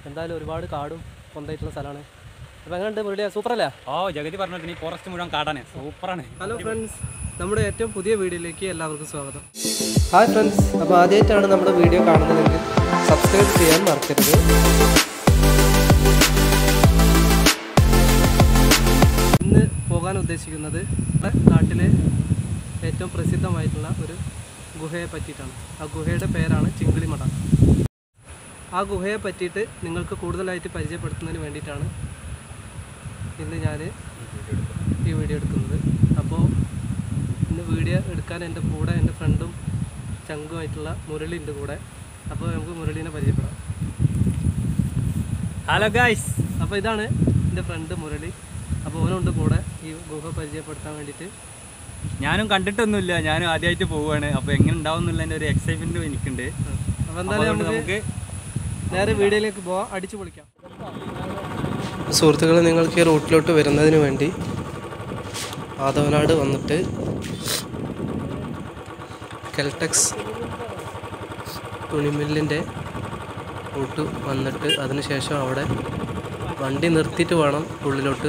എന്തായാലും ഒരുപാട് കാടും കൊണ്ടായിട്ടുള്ള സ്ഥലമാണ് അപ്പോൾ എങ്ങനെയുണ്ട് മുരളിയ സൂപ്പറല്ലേ ഓ ജഗതി പറഞ്ഞ ഈ ഫോറസ്റ്റ് മുഴുവൻ കാടാണ് സൂപ്പറാണ് ഹലോ ഫ്രണ്ട്സ് നമ്മുടെ ഏറ്റവും പുതിയ വീഡിയോയിലേക്ക് എല്ലാവർക്കും സ്വാഗതം ഹായ് ഫ്രണ്ട്സ് അപ്പോൾ ആദ്യമായിട്ടാണ് നമ്മുടെ വീഡിയോ കാണുന്നതെങ്കിൽ സബ്സ്ക്രൈബ് ചെയ്യാൻ മറക്കരുത് ഇന്ന് പോകാൻ ഉദ്ദേശിക്കുന്നത് നമ്മുടെ നാട്ടിലെ ഏറ്റവും പ്രസിദ്ധമായിട്ടുള്ള ഒരു ഗുഹയെ പറ്റിയിട്ടാണ് ആ ഗുഹയുടെ പേരാണ് ചിങ്കിളിമട ആ ഗുഹയെ പറ്റിയിട്ട് നിങ്ങൾക്ക് കൂടുതലായിട്ട് പരിചയപ്പെടുത്തുന്നതിന് വേണ്ടിയിട്ടാണ് ഇന്ന് ഞാൻ ഈ വീഡിയോ എടുക്കുന്നത് അപ്പോൾ ഇന്ന് വീഡിയോ എടുക്കാൻ എൻ്റെ കൂടെ എൻ്റെ ഫ്രണ്ടും ചങ്കുമായിട്ടുള്ള മുരളി ഉണ്ട് കൂടെ അപ്പോൾ നമുക്ക് മുരളീനെ പരിചയപ്പെടാം ഹലോ ഗൈസ് അപ്പോൾ ഇതാണ് എൻ്റെ ഫ്രണ്ട് മുരളി അപ്പോൾ അവനുണ്ട് കൂടെ ഈ ഗുഹ പരിചയപ്പെടുത്താൻ വേണ്ടിയിട്ട് ഞാനും കണ്ടിട്ടൊന്നുമില്ല ഞാനും ആദ്യമായിട്ട് പോവുകയാണ് അപ്പോൾ എങ്ങനെ ഉണ്ടാവും എന്നുള്ളതിൻ്റെ ഒരു എക്സൈറ്റ്മെൻറ്റ് എനിക്കുണ്ട് അപ്പോൾ എന്തായാലും അതുകൊണ്ട് നമുക്ക് നമുക്ക് നേരെ വീഡിയോയിലേക്ക് പോവാം അടിച്ചു പൊളിക്കാം സുഹൃത്തുക്കളെ നിങ്ങൾക്ക് ഈ റൂട്ടിലോട്ട് വരുന്നതിന് വേണ്ടി ആദവനാട് വന്നിട്ട് കെൽടെക്സ് തുണിമില്ലിൻ്റെ റൂട്ട് വന്നിട്ട് അതിനുശേഷം അവിടെ വണ്ടി നിർത്തിയിട്ട് വേണം ഉള്ളിലോട്ട്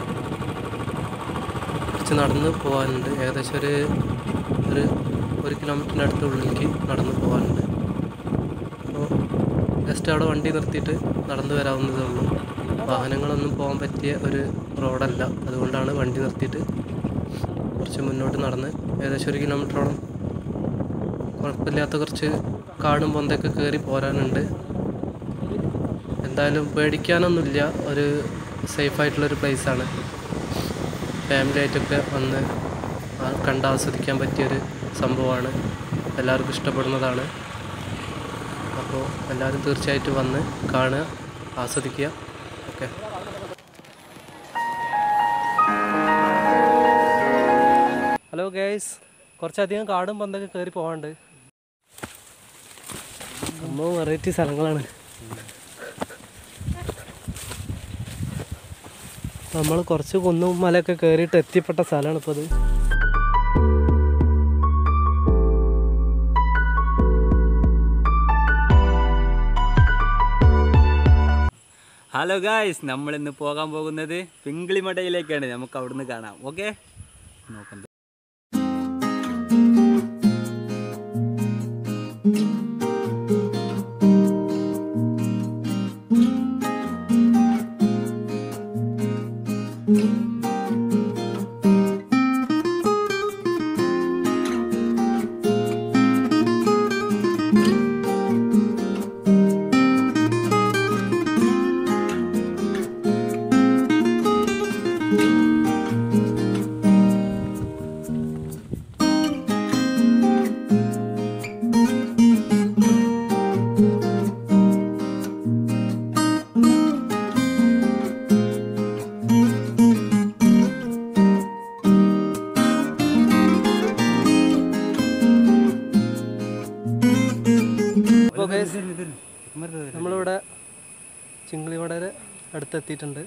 കുറച്ച് നടന്ന് പോകാനുണ്ട് ഏകദേശം ഒരു ഒരു ഒരു കിലോമീറ്ററിൻ്റെ അടുത്ത് ഉള്ളിലേക്ക് നടന്ന് പോകാനുണ്ട് അപ്പോൾ ജസ്റ്റ് അവിടെ വണ്ടി നിർത്തിയിട്ട് നടന്നു വരാവുന്നതേ ഉള്ളൂ വാഹനങ്ങളൊന്നും പോകാൻ പറ്റിയ ഒരു റോഡല്ല അതുകൊണ്ടാണ് വണ്ടി നിർത്തിയിട്ട് കുറച്ച് മുന്നോട്ട് നടന്ന് ഏകദേശം ഒരു കിലോമീറ്ററോളം കുഴപ്പമില്ലാത്ത കുറച്ച് കാടും പൊന്തൊക്കെ കയറി പോരാനുണ്ട് എന്തായാലും പേടിക്കാനൊന്നുമില്ല ഒരു സേഫായിട്ടുള്ളൊരു പ്ലേസാണ് ഫാമിലി ആയിട്ടൊക്കെ വന്ന് ആ- കണ്ട് ആസ്വദിക്കാൻ പറ്റിയൊരു സംഭവമാണ് എല്ലാവർക്കും ഇഷ്ടപ്പെടുന്നതാണ് അപ്പോൾ എല്ലാവരും തീർച്ചയായിട്ടും വന്ന് കാണുക ആസ്വദിക്കുക ഓക്കെ ഹലോ ഗേയ്സ് കുറച്ചധികം കാടും പന്തൊക്കെ കയറി പോകാണ്ട് സംഭവം വെറൈറ്റി സ്ഥലങ്ങളാണ് നമ്മൾ കുറച്ച് കുന്നും മലയൊക്കെ കയറിയിട്ട് എത്തിപ്പെട്ട സ്ഥലമാണ് ഇപ്പോൾ ഇത് ഹലോ ഗായ്സ് നമ്മൾ ഇന്ന് പോകാൻ പോകുന്നത് പിങ്കിളിമടയിലേക്കാണ് നമുക്ക് അവിടുന്ന് കാണാം ഓക്കെ നോക്കണ്ട അപ്പോൾ ഗൈസ് നമ്മളിവിടെ ചിങ്കിളിമടയുടെ അടുത്തെത്തിയിട്ടുണ്ട്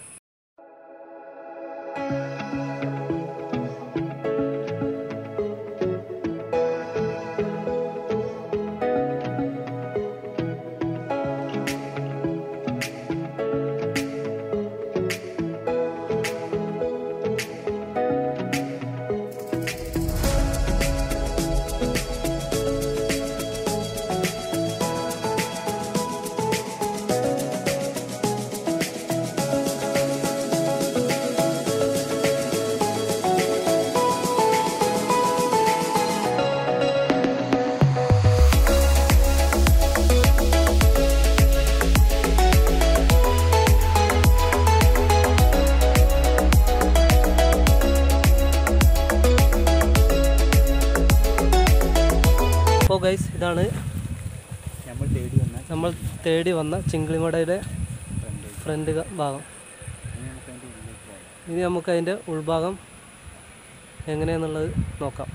അപ്പോൾ ഗൈസ് ഇതാണ് നമ്മൾ തേടി വന്ന നമ്മൾ തേടി വന്ന ചിങ്കിളിമടയുടെ ഫ്രണ്ട് ക- ഭാഗം ഇനി നമുക്ക് അതിൻ്റെ ഉൾഭാഗം എങ്ങനെയാണെന്നുള്ളത് നോക്കാം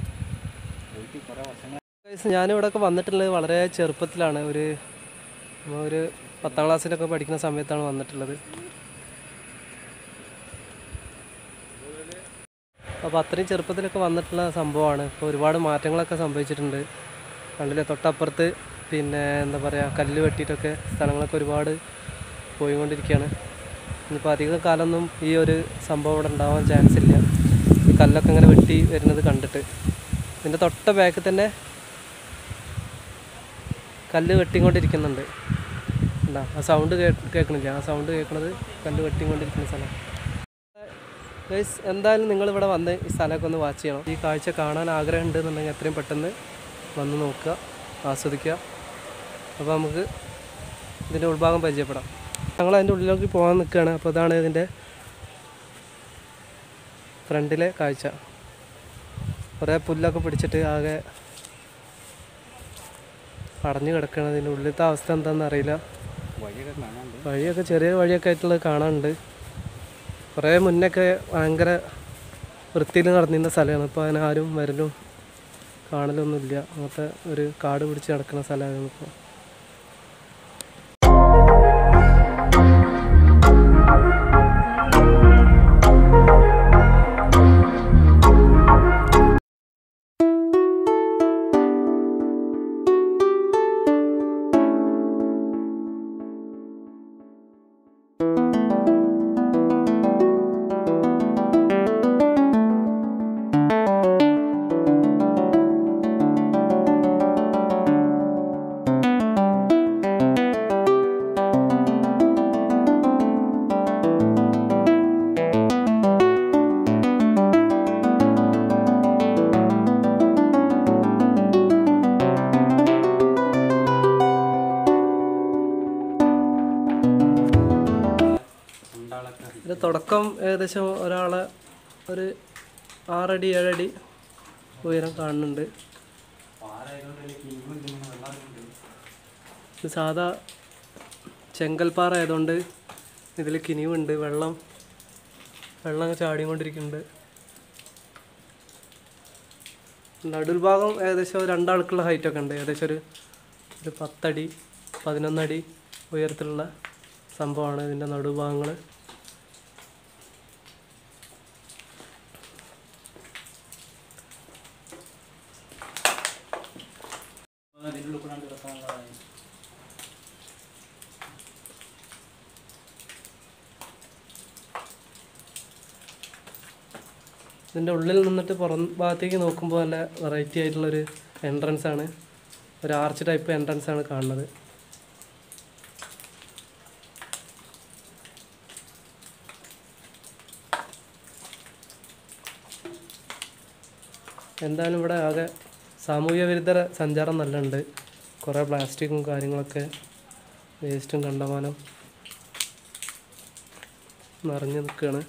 ഗൈസ് ഞാനിവിടെയൊക്കെ വന്നിട്ടുള്ളത് വളരെ ചെറുപ്പത്തിലാണ് ഒരു നമ്മ ഒരു പത്താം ക്ലാസ്സിലൊക്കെ പഠിക്കുന്ന സമയത്താണ് വന്നിട്ടുള്ളത് അപ്പോൾ അത്രയും ചെറുപ്പത്തിലൊക്കെ വന്നിട്ടുള്ള സംഭവമാണ് ഇപ്പോൾ ഒരുപാട് മാറ്റങ്ങളൊക്കെ സംഭവിച്ചിട്ടുണ്ട് കണ്ടില്ലേ തൊട്ടപ്പുറത്ത് പിന്നെ എന്താ പറയുക കല്ല് വെട്ടിയിട്ടൊക്കെ സ്ഥലങ്ങളൊക്കെ ഒരുപാട് പോയിക്കൊണ്ടിരിക്കുകയാണ് ഇനിയിപ്പോൾ അധിക കാലമൊന്നും ഈ ഒരു സംഭവം ഇവിടെ ഉണ്ടാവാൻ ചാൻസ് ഇല്ല ഈ കല്ലൊക്കെ ഇങ്ങനെ വെട്ടി വരുന്നത് കണ്ടിട്ട് ഇതിൻ്റെ തൊട്ട ബാക്കിൽ തന്നെ കല്ല് വെട്ടിക്കൊണ്ടിരിക്കുന്നുണ്ട് എന്താ ആ സൗണ്ട് കേൾക്കണില്ല ആ സൗണ്ട് കേൾക്കുന്നത് കല്ല് വെട്ടിക്കൊണ്ടിരിക്കുന്ന സ്ഥലം ഗൈസ് എന്തായാലും നിങ്ങൾ ഇവിടെ വന്ന് ഈ സ്ഥലമൊക്കെ ഒന്ന് വാച്ച് ചെയ്യണം ഈ കാഴ്ച കാണാൻ ആഗ്രഹം ഉണ്ടെന്നുണ്ടെങ്കിൽ എത്രയും പെട്ടെന്ന് വന്ന് നോക്കുക ആസ്വദിക്കുക അപ്പോൾ നമുക്ക് ഇതിൻ്റെ ഉൾഭാഗം പരിചയപ്പെടാം ഞങ്ങൾ അതിൻ്റെ ഉള്ളിലേക്ക് പോകാൻ നിൽക്കുകയാണ് അപ്പോൾ ഇതാണ് ഇതിൻ്റെ ഫ്രണ്ടിലെ കാഴ്ച കുറേ പുല്ലൊക്കെ പിടിച്ചിട്ട് ആകെ അടഞ്ഞു കിടക്കണം ഇതിൻ്റെ ഉള്ളിലത്തെ അവസ്ഥ എന്താണെന്ന് അറിയില്ല വഴിയൊക്കെ കാണാണ്ട് വഴിയൊക്കെ ചെറിയ വഴിയൊക്കെ ആയിട്ടുള്ളത് കാണാനുണ്ട് കുറേ മുന്നൊക്കെ ഭയങ്കര വൃത്തിയിൽ നടന്നിരുന്ന സ്ഥലമാണ് ഇപ്പോൾ അതിന് ആരും വരലും കാണലൊന്നുമില്ല അങ്ങനത്തെ ഒരു കാട് പിടിച്ച് നടക്കുന്ന സ്ഥലമാണ് ഇപ്പോൾ ഇത് തുടക്കം ഏകദേശം ഒരാളെ ഒരു ആറടി ഏഴടി ഉയരം കാണുന്നുണ്ട് ഇത് സാധാ ചെങ്കൽപ്പാറ ആയതുകൊണ്ട് ഇതിൽ കിനിവുണ്ട് വെള്ളം വെള്ളം അങ്ങ് ചാടിക്കൊണ്ടിരിക്കുന്നുണ്ട് നടുൽ ഭാഗം ഏകദേശം രണ്ടാൾക്കുള്ള ഹൈറ്റൊക്കെ ഉണ്ട് ഏകദേശം ഒരു ഒരു പത്തടി പതിനൊന്നടി ഉയരത്തിലുള്ള സംഭവമാണ് ഇതിൻ്റെ നടുഭാഗങ്ങൾ ഇതിൻ്റെ ഉള്ളിൽ നിന്നിട്ട് പുറം ഭാഗത്തേക്ക് നോക്കുമ്പോൾ നല്ല വെറൈറ്റി ആയിട്ടുള്ളൊരു എൻട്രൻസ് ആണ് ഒരു ആർച്ച് ടൈപ്പ് എൻട്രൻസ് ആണ് കാണുന്നത് എന്തായാലും ഇവിടെ ആകെ സാമൂഹ്യ വിരുദ്ധ സഞ്ചാരം നല്ല ഉണ്ട് കുറേ പ്ലാസ്റ്റിക്കും കാര്യങ്ങളൊക്കെ വേസ്റ്റും കണ്ടമാനം നിറഞ്ഞു നിൽക്കുകയാണ്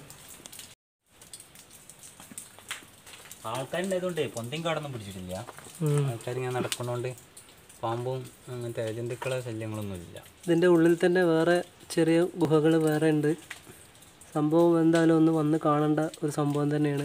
ആൾക്കാരുണ്ടായതുകൊണ്ടേ പൊന്തിയും കാടൊന്നും പിടിച്ചിട്ടില്ല ആൾക്കാരിങ്ങനെ നടക്കുന്നതുകൊണ്ട് പാമ്പും അങ്ങനത്തെ ജന്തുക്കളെ ശല്യങ്ങളൊന്നും ഇല്ല ഇതിൻ്റെ ഉള്ളിൽ തന്നെ വേറെ ചെറിയ ഗുഹകൾ വേറെ ഉണ്ട് സംഭവം എന്തായാലും ഒന്ന് വന്ന് കാണേണ്ട ഒരു സംഭവം തന്നെയാണ്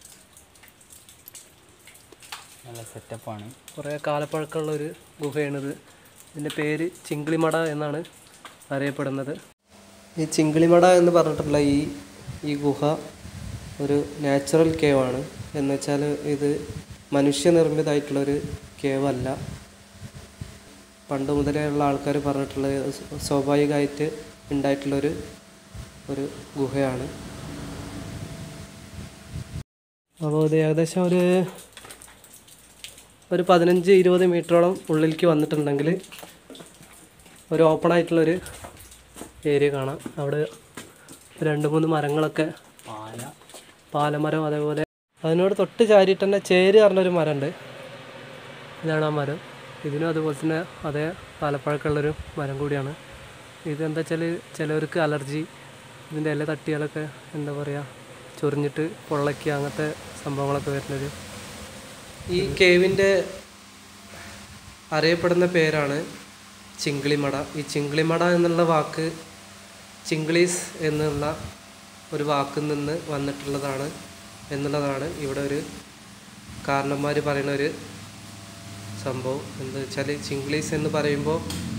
നല്ല സെറ്റപ്പാണ് കുറേ കാലപ്പഴക്കമുള്ള ഒരു ഗുഹയാണിത് ഇതിൻ്റെ പേര് ചിങ്കിളിമട എന്നാണ് അറിയപ്പെടുന്നത് ഈ ചിങ്കിളിമട എന്ന് പറഞ്ഞിട്ടുള്ള ഈ ഈ ഗുഹ ഒരു നാച്ചുറൽ കേവ് ആണ് എന്ന് വെച്ചാൽ ഇത് മനുഷ്യനിർമ്മിതമായിട്ടുള്ളൊരു കേവ് അല്ല പണ്ട് മുതലേ ഉള്ള ആൾക്കാർ പറഞ്ഞിട്ടുള്ളത് സ്വ- സ്വാഭാവികമായിട്ട് ഉണ്ടായിട്ടുള്ളൊരു ഒരു ഗുഹയാണ് അപ്പോൾ ഇത് ഏകദേശം ഒരു ഒരു പതിനഞ്ച് ഇരുപത് മീറ്ററോളം ഉള്ളിലേക്ക് വന്നിട്ടുണ്ടെങ്കിൽ ഒരു ഓപ്പൺ ആയിട്ടുള്ളൊരു ഏരിയ കാണാം അവിടെ രണ്ട് മൂന്ന് മരങ്ങളൊക്കെ പാല പാലമരം അതേപോലെ അതിനോട് തൊട്ട് ചാരിയിട്ട് തന്നെ ചേര് പറഞ്ഞൊരു മരമുണ്ട് ഇതാണ് ആ മരം ഇതിനും അതുപോലെ തന്നെ അതേ പാലപ്പഴക്കമുള്ളൊരു മരം കൂടിയാണ് ഇതെന്താ വെച്ചാൽ ചിലവർക്ക് അലർജി ഇതിൻ്റെ ഇല തട്ടിയാലൊക്കെ എന്താ പറയുക ചൊറിഞ്ഞിട്ട് പൊള്ളയ്ക്കുക അങ്ങനത്തെ സംഭവങ്ങളൊക്കെ വരുന്നൊരു ഈ കേവിൻ്റെ അറിയപ്പെടുന്ന പേരാണ് ചിങ്കിളിമട ഈ ചിങ്കിളിമട എന്നുള്ള വാക്ക് ചിങ്കിളീസ് എന്നുള്ള ഒരു വാക്കിൽ നിന്ന് വന്നിട്ടുള്ളതാണ് എന്നുള്ളതാണ് ഇവിടെ ഒരു കാരണന്മാർ പറയുന്ന ഒരു സംഭവം എന്താ വെച്ചാൽ ചിങ്കിളീസ് എന്ന് പറയുമ്പോൾ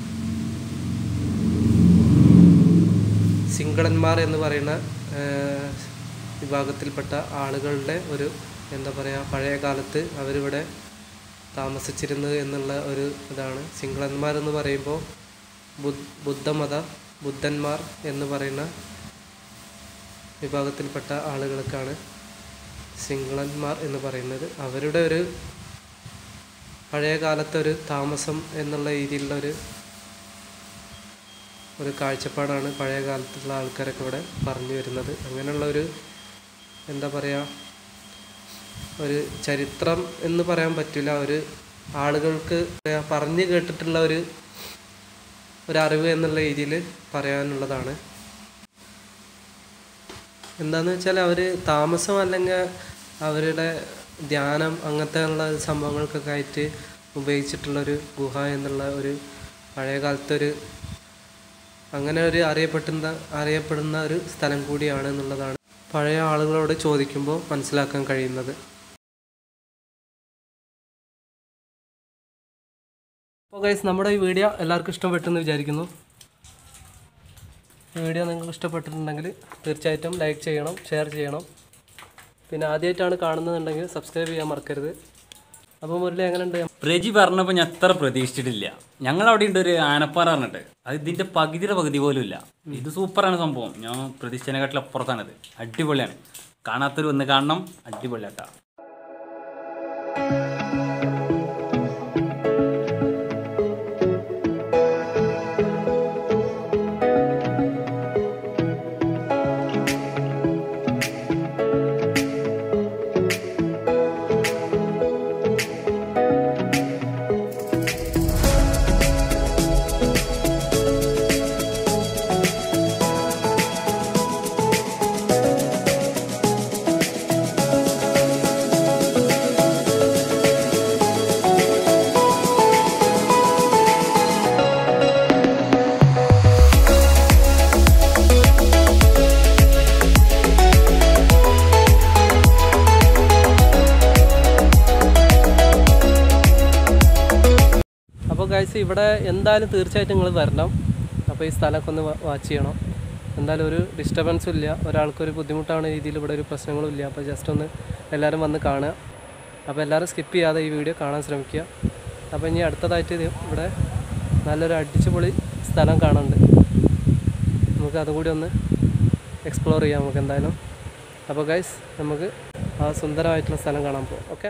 സിംഗളന്മാർ എന്ന് പറയുന്ന ആ, വിഭാഗത്തിൽപ്പെട്ട ആളുകളുടെ ഒരു എന്താ പറയുക പഴയ കാലത്ത് അവരിവിടെ താമസിച്ചിരുന്നത് എന്നുള്ള ഒരു ഇതാണ് സിംഗളന്മാരെന്ന് പറയുമ്പോൾ ബുദ്ധ ബുദ്ധമത ബുദ്ധന്മാർ എന്ന് പറയുന്ന വിഭാഗത്തിൽപ്പെട്ട ആളുകൾക്കാണ് സിംഗളന്മാർ എന്ന് പറയുന്നത് അവരുടെ ഒരു പഴയ കാലത്തെ ഒരു താമസം എന്നുള്ള രീതിയിലുള്ള ഒരു ഒരു കാഴ്ചപ്പാടാണ് പഴയ കാലത്തുള്ള ആൾക്കാരൊക്കെ ഇവിടെ പറഞ്ഞു വരുന്നത് അങ്ങനെയുള്ള ഒരു എന്താ പറയുക ഒരു ചരിത്രം എന്ന് പറയാൻ പറ്റില്ല ഒരു ആളുകൾക്ക് പറഞ്ഞു കേട്ടിട്ടുള്ള ഒരു ഒരു അറിവ് എന്നുള്ള രീതിയിൽ പറയാനുള്ളതാണ് എന്താന്ന് വെച്ചാൽ അവർ താമസം അല്ലെങ്കിൽ അവരുടെ ധ്യാനം അങ്ങനത്തെ ഉള്ള സംഭവങ്ങൾക്കൊക്കെ ആയിട്ട് ഉപയോഗിച്ചിട്ടുള്ളൊരു ഗുഹ എന്നുള്ള ഒരു പഴയ കാലത്തെ ഒരു അങ്ങനെ ഒരു അറിയപ്പെടുന്ന അറിയപ്പെടുന്ന ഒരു സ്ഥലം കൂടിയാണ് എന്നുള്ളതാണ് പഴയ ആളുകളോട് ചോദിക്കുമ്പോൾ മനസ്സിലാക്കാൻ കഴിയുന്നത് അപ്പോൾ ഗൈസ് നമ്മുടെ ഈ വീഡിയോ എല്ലാവർക്കും ഇഷ്ടപ്പെട്ടെന്ന് വിചാരിക്കുന്നു ഈ വീഡിയോ നിങ്ങൾക്ക് ഇഷ്ടപ്പെട്ടിട്ടുണ്ടെങ്കിൽ തീർച്ചയായിട്ടും ലൈക്ക് ചെയ്യണം ഷെയർ ചെയ്യണം പിന്നെ ആദ്യമായിട്ടാണ് കാണുന്നതെന്നുണ്ടെങ്കിൽ സബ്സ്ക്രൈബ് ചെയ്യാൻ മറക്കരുത് അപ്പോൾ മുരളി എങ്ങനെയുണ്ട് പ്രജി പറഞ്ഞപ്പോൾ ഞാൻ അത്ര പ്രതീക്ഷിച്ചിട്ടില്ല ഞങ്ങൾ അവിടെ ഉണ്ട് ഒരു ആനപ്പാറ പറഞ്ഞിട്ട് അത് ഇതിന്റെ പകുതിയുടെ പകുതി പോലും ഇല്ല ഇത് സൂപ്പറാണ് സംഭവം ഞാൻ പ്രതീക്ഷിച്ചതിനെക്കാട്ടിലും അപ്പുറത്താണിത് അടിപൊളിയാണ് കാണാത്തൊരു ഒന്ന് കാണണം അടിപൊളിയാട്ടാ അപ്പോൾ ഗൈസ് ഇവിടെ എന്തായാലും തീർച്ചയായിട്ടും നിങ്ങൾ വരണം അപ്പോൾ ഈ സ്ഥലമൊക്കെ ഒന്ന് വാച്ച് ചെയ്യണം എന്തായാലും ഒരു ഡിസ്റ്റർബൻസും ഇല്ല ഒരാൾക്കൊരു ബുദ്ധിമുട്ടാണ് രീതിയിൽ ഇവിടെ ഒരു പ്രശ്നങ്ങളും ഇല്ല അപ്പോൾ ജസ്റ്റ് ഒന്ന് എല്ലാവരും വന്ന് കാണുക അപ്പോൾ എല്ലാവരും സ്കിപ്പ് ചെയ്യാതെ ഈ വീഡിയോ കാണാൻ ശ്രമിക്കുക അപ്പോൾ ഇനി അടുത്തതായിട്ട് ഇത് ഇവിടെ നല്ലൊരു അടിച്ചുപൊളി സ്ഥലം കാണാനുണ്ട് നമുക്ക് അതും കൂടി ഒന്ന് എക്സ്പ്ലോർ ചെയ്യാം നമുക്ക് എന്തായാലും അപ്പോൾ ഗൈസ് നമുക്ക് ആ സുന്ദരമായിട്ടുള്ള സ്ഥലം കാണാൻ പോകാം ഓക്കെ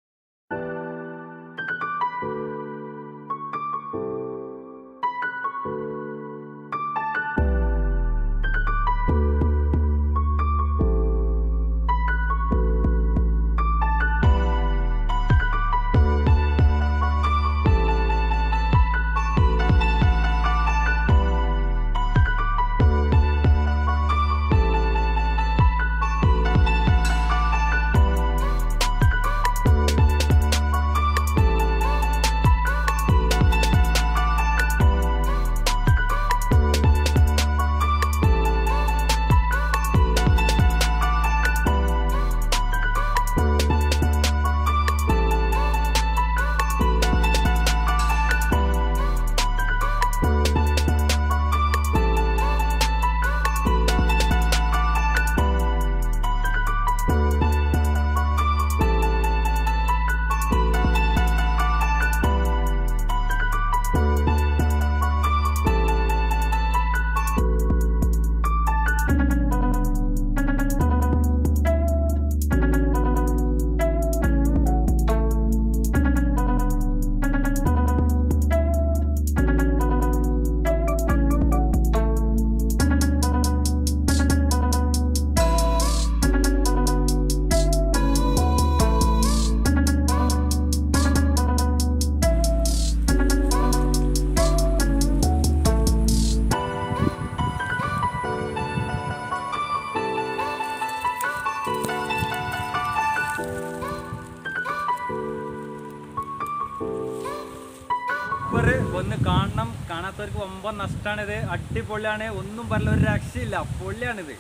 സൂപ്പർ ഒന്ന് കാണണം കാണാത്തവർക്ക് ഒമ്പത് നഷ്ടമാണിത് അടിപൊളിയാണ് ഒന്നും പറഞ്ഞ ഒരു രക്ഷയില്ല പൊള്ളിയാണിത്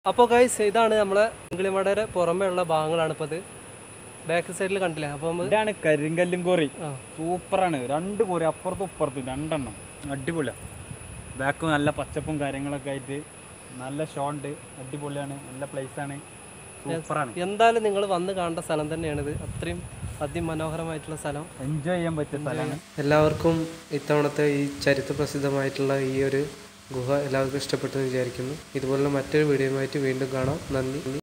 അപ്പോൾ ഗൈസ് ഇതാണ് നമ്മളെ ചിങ്കിളിമടയുടെ പുറമേ ഉള്ള ഭാഗങ്ങളാണ് ഇപ്പോൾ ഇത് ബാക്ക് സൈഡിൽ കണ്ടില്ലേ അപ്പോൾ നമ്മൾ ഇതാണ് കരിങ്കല്ലും കോറി ആ. സൂപ്പറാണ് രണ്ട് കോറി അപ്പുറത്തും ഇപ്പുറത്തും രണ്ടെണ്ണം അടിപൊളിയാണ് ബാക്ക് നല്ല പച്ചപ്പും കാര്യങ്ങളൊക്കെ ആയിട്ട് നല്ല ഷോ ഉണ്ട് അടിപൊളിയാണ് നല്ല place ആണ് സൂപ്പറാണ് എന്തായാലും നിങ്ങൾ വന്ന് കാണേണ്ട സ്ഥലം തന്നെയാണിത് അത്രയും അതിമനോഹരമായിട്ടുള്ള സ്ഥലം എൻജോയ് ചെയ്യാൻ പറ്റിയ സ്ഥലമാണ് എല്ലാവർക്കും ഇത്തവണത്തെ ഈ ചരിത്ര പ്രസിദ്ധമായിട്ടുള്ള ഈ ഒരു ഗുഹ എല്ലാവർക്കും ഇഷ്ടപ്പെട്ടെന്ന് വിചാരിക്കുന്നു ഇതുപോലുള്ള മറ്റൊരു വീഡിയോയുമായിട്ട് വീണ്ടും കാണാം നന്ദി